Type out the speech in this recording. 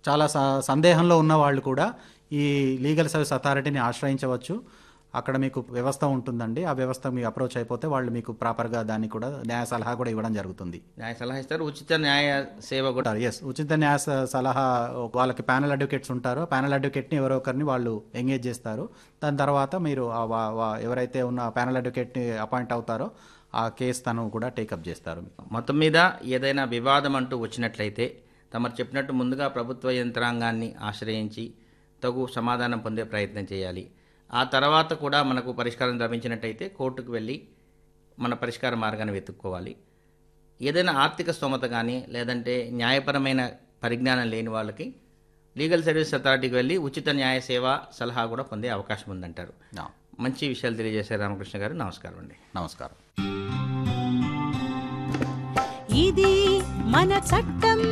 చాలా స- సందేహంలో ఉన్న వాళ్ళు కూడా ఈ లీగల్ సర్వీస్ అథారిటీని ఆశ్రయించవచ్చు అక్కడ మీకు వ్యవస్థ ఉంటుందండి ఆ వ్యవస్థ మీకు అప్రోచ్ అయిపోతే వాళ్ళు మీకు ప్రాపర్గా దాన్ని కూడా న్యాయ సలహా కూడా ఇవ్వడం జరుగుతుంది న్యాయ సలహా ఇస్తారు ఉచిత న్యాయ సేవ కూడా ఎస్ ఉచిత న్యాయ స- సలహా వాళ్ళకి ప్యానల్ అడ్వకేట్స్ ఉంటారో ప్యానల్ అడ్వకేట్ని ఎవరో ఒకరిని వాళ్ళు ఎంగేజ్ చేస్తారు దాని తర్వాత మీరు ఆ వా- వా- ఎవరైతే ఉన్న ప్యానల్ అడ్వకేట్ని అపాయింట్ అవుతారో ఆ కేసు తను కూడా టేకప్ చేస్తారు మొత్తం మీద ఏదైనా వివాదం అంటూ వచ్చినట్లయితే తమరు చెప్పినట్టు ముందుగా ప్రభుత్వ యంత్రాంగాన్ని ఆశ్రయించి తగు సమాధానం పొందే ప్రయత్నం చేయాలి ఆ తర్వాత కూడా మనకు పరిష్కారం లభించినట్టయితే కోర్టుకు వెళ్ళి మన పరిష్కార మార్గాన్ని వెతుక్కోవాలి ఏదైనా ఆర్థిక స్తోమత కానీ లేదంటే న్యాయపరమైన పరిజ్ఞానం లేని వాళ్ళకి లీగల్ సర్వీస్ అథారిటీకి వెళ్ళి ఉచిత న్యాయ సేవ సలహా కూడా పొందే అవకాశం ఉందంటారు నా- మంచి విషయాలు తెలియజేశారు రామకృష్ణ గారు నమస్కారం అండి నమస్కారం ఇది మన చట్టం